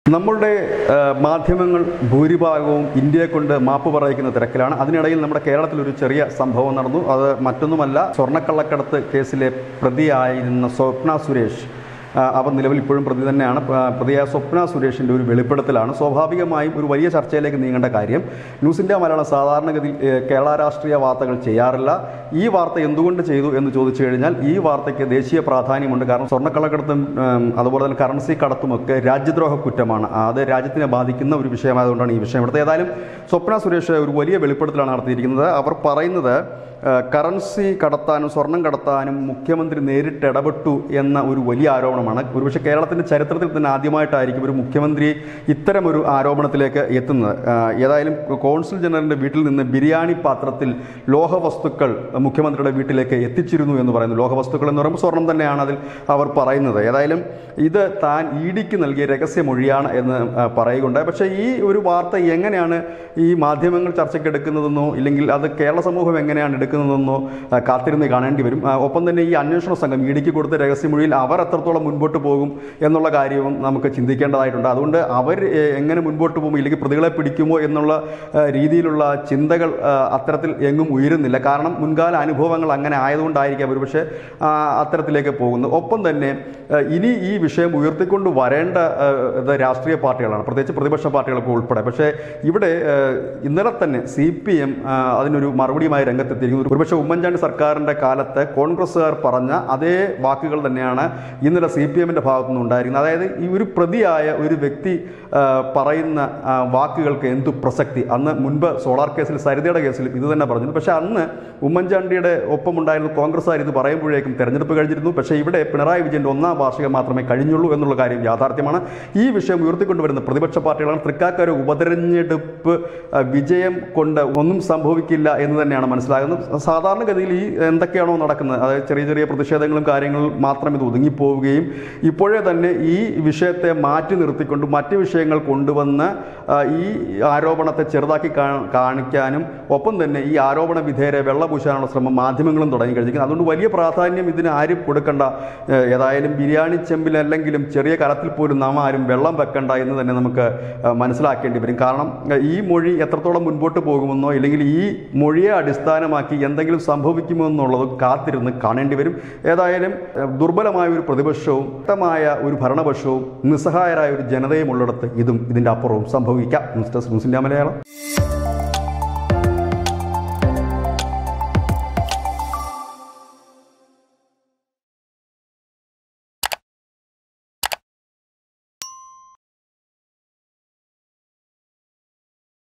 നമ്മളുടെ ആ, മാധ്യമങ്ങൾ ഭൂരിഭാഗവും ഇന്ത്യയെ കൊണ്ട് മാപ്പ് പറയിക്കുന്ന തിരക്കിലാണ് അതിനിടയിൽ നമ്മുടെ കേരളത്തിൽ ഒരു ചെറിയ സംഭവം നടന്നു അത് മറ്റൊന്നുമല്ല സ്വർണ്ണക്കള്ളക്കടത്ത് കേസിലെ പ്രതിയായിരുന്ന സ്വപ്ന സുരേഷ് ആ, അവർ നിലവിൽ ഇപ്പോഴും പ്രതി തന്നെയാണ് ആ, പ്രതിയായ സ്വപ്ന സുരേഷിൻ്റെ ഒരു വെളിപ്പെടുത്തലാണ് സ്വാഭാവികമായും ഒരു വലിയ ചർച്ചയിലേക്ക് നീങ്ങേണ്ട കാര്യം ന്യൂസ് ഇന്ത്യ മലയാളം സാധാരണഗതിയിൽ ഏ, കേരള രാഷ്ട്രീയ വാർത്തകൾ ചെയ്യാറില്ല ഈ വാർത്ത എന്തുകൊണ്ട് ചെയ്തു എന്ന് ചോദിച്ചു കഴിഞ്ഞാൽ ഈ വാർത്തയ്ക്ക് ദേശീയ പ്രാധാന്യമുണ്ട് കാരണം സ്വർണ്ണക്കള്ളക്കടത്തും ഉം, അതുപോലെ തന്നെ കറൻസി കടത്തുമൊക്കെ രാജ്യദ്രോഹ കുറ്റമാണ് അത് രാജ്യത്തിനെ ബാധിക്കുന്ന ഒരു വിഷയമായതുകൊണ്ടാണ് ഈ വിഷയം എടുത്തത് ഏതായാലും സ്വപ്ന സുരേഷ് ഒരു വലിയ വെളിപ്പെടുത്തലാണ് നടത്തിയിരിക്കുന്നത് അവർ പറയുന്നത് ആ, കറൻസി കടത്താനും സ്വർണം കടത്താനും മുഖ്യമന്ത്രി നേരിട്ട് ഇടപെട്ടു എന്ന ഒരു വലിയ ആരോപണമാണ് ഒരുപക്ഷെ കേരളത്തിൻ്റെ ചരിത്രത്തിൽ തന്നെ ആദ്യമായിട്ടായിരിക്കും ഒരു മുഖ്യമന്ത്രി ഇത്തരം ഒരു ആരോപണത്തിലേക്ക് എത്തുന്നത് ആ, ഏതായാലും കോൺസുൽ ജനറലിൻ്റെ വീട്ടിൽ നിന്ന് ബിരിയാണി പാത്രത്തിൽ ലോഹവസ്തുക്കൾ മുഖ്യമന്ത്രിയുടെ വീട്ടിലേക്ക് എത്തിച്ചിരുന്നു എന്ന് പറയുന്നു ലോഹവസ്തുക്കൾ എന്ന് പറയുമ്പോൾ സ്വർണം തന്നെയാണ് അതിൽ അവർ പറയുന്നത് ഏതായാലും ഇത് താൻ ഇ ഡിക്ക് നൽകിയ രഹസ്യമൊഴിയാണ് എന്ന് ആ, പറയുകയുണ്ടായി പക്ഷേ ഈ ഒരു വാർത്ത എങ്ങനെയാണ് ഈ മാധ്യമങ്ങൾ ചർച്ചയ്ക്ക് എടുക്കുന്നതെന്നോ ഇല്ലെങ്കിൽ അത് കേരള സമൂഹം എങ്ങനെയാണ് എടുക്കുന്നതെന്നോ ആ, കാത്തിരുന്ന് കാണേണ്ടി വരും ആ, ഒപ്പം തന്നെ ഈ അന്വേഷണ സംഘം ഇ ഡിക്ക് കൊടുത്ത രഹസ്യമൊഴിയിൽ അവർ എത്രത്തോളം മുൻപോട്ട് പോകും എന്നുള്ള കാര്യവും നമുക്ക് ചിന്തിക്കേണ്ടതായിട്ടുണ്ട് അതുകൊണ്ട് അവർ എ, എങ്ങനെ മുൻപോട്ട് പോകും ഇല്ലെങ്കിൽ പ്രതികളെ പിടിക്കുമോ എന്നുള്ള ആ, രീതിയിലുള്ള ചിന്തകൾ ആ, അത്തരത്തിൽ എങ്ങും ഉയരുന്നില്ല കാരണം മുൻകാല അനുഭവങ്ങൾ അങ്ങനെ ആയതുകൊണ്ടായിരിക്കാം ഒരുപക്ഷെ ആ, അത്തരത്തിലേക്ക് പോകുന്നത് ഒപ്പം തന്നെ ആ, ഇനി ഈ വിഷയം ഉയർത്തിക്കൊണ്ട് വരേണ്ട ആ, ഇത് രാഷ്ട്രീയ പാർട്ടികളാണ് പ്രത്യേകിച്ച് പ്രതിപക്ഷ പാർട്ടികളൊക്കെ ഉൾപ്പെടെ പക്ഷേ ഇവിടെ ആ, ഇന്നലെ തന്നെ സി പി എം അതിനൊരു മറുപടിയുമായി രംഗത്തെത്തിയിരിക്കുന്നു ഒരുപക്ഷെ ഉമ്മൻചാണ്ടി സർക്കാരിൻ്റെ കാലത്ത് കോൺഗ്രസ്സുകാർ പറഞ്ഞ അതേ വാക്കുകൾ തന്നെയാണ് ഇന്നലെ സി പി എമ്മിൻ്റെ ഭാഗത്തുനിന്ന് ഉണ്ടായിരിക്കുന്നത് അതായത് ഈ ഒരു പ്രതിയായ ഒരു വ്യക്തി ആ, പറയുന്ന ആ, വാക്കുകൾക്ക് എന്തു പ്രസക്തി അന്ന് മുൻപ് സോളാർ കേസിൽ സരിതയുടെ കേസിലും ഇത് തന്നെ പറഞ്ഞിരുന്നു പക്ഷേ അന്ന് ഉമ്മൻചാണ്ടിയുടെ ഒപ്പമുണ്ടായിരുന്ന കോൺഗ്രസ്സുകാർ ഇത് പറയുമ്പോഴേക്കും തെരഞ്ഞെടുപ്പ് കഴിഞ്ഞിരുന്നു പക്ഷേ ഇവിടെ പിണറായി വിജയൻ്റെ ഒന്നാം വാർഷികം മാത്രമേ കഴിഞ്ഞുള്ളൂ എന്നുള്ള കാര്യം യാഥാർത്ഥ്യമാണ് ഈ വിഷയം ഉയർത്തിക്കൊണ്ടുവരുന്ന പ്രതിപക്ഷ പാർട്ടികളാണ് തൃക്കാക്കര ഉപതെരഞ്ഞെടുപ്പ് ആ, വിജയം കൊണ്ട് ഒന്നും സംഭവിക്കില്ല എന്ന് തന്നെയാണ് മനസ്സിലാകുന്നത് സാധാരണഗതിയിൽ ഈ എന്തൊക്കെയാണോ നടക്കുന്നത് അതായത് ചെറിയ ചെറിയ പ്രതിഷേധങ്ങളും കാര്യങ്ങളും മാത്രം ഇത് ഒതുങ്ങിപ്പോവുകയും ഇപ്പോഴേ തന്നെ ഈ വിഷയത്തെ മാറ്റി നിർത്തിക്കൊണ്ട് മറ്റ് വിഷയങ്ങൾ കൊണ്ടുവന്ന് ആ, ഈ ആരോപണത്തെ ചെറുതാക്കി കാ- കാണിക്കാനും ഒപ്പം തന്നെ ഈ ആരോപണ വിധേയരെ വെള്ളപൂശാനുള്ള ശ്രമം മാധ്യമങ്ങളും തുടങ്ങി കഴിഞ്ഞിരിക്കുന്നത് അതുകൊണ്ട് വലിയ പ്രാധാന്യം ഇതിന് ആരും കൊടുക്കണ്ട ഏഹ് ഏതായാലും ബിരിയാണി ചെമ്പിലല്ലെങ്കിലും ചെറിയ കലത്തിൽ പോലും നാം ആരും വെള്ളം വെക്കണ്ട എന്ന് തന്നെ നമുക്ക് ഏഹ് മനസ്സിലാക്കേണ്ടി വരും കാരണം ഏഹ് ഈ മൊഴി എത്രത്തോളം മുൻപോട്ട് പോകുമെന്നോ ഇല്ലെങ്കിൽ ഈ മൊഴിയെ അടിസ്ഥാനമാക്കി എന്തെങ്കിലും സംഭവിക്കുമോ എന്നുള്ളത് കാത്തിരുന്ന് കാണേണ്ടി വരും ഏതായാലും ഏഹ് ദുർബലമായ ഒരു പ്രതിപക്ഷവും ശക്തമായ ഒരു ഭരണപക്ഷവും നിസ്സഹായരായ ഒരു ജനതയും ഉള്ളിടത്ത് ഇതും ഇതിൻ്റെ അപ്പുറവും സംഭവിക്കാം news desk news India Malayalam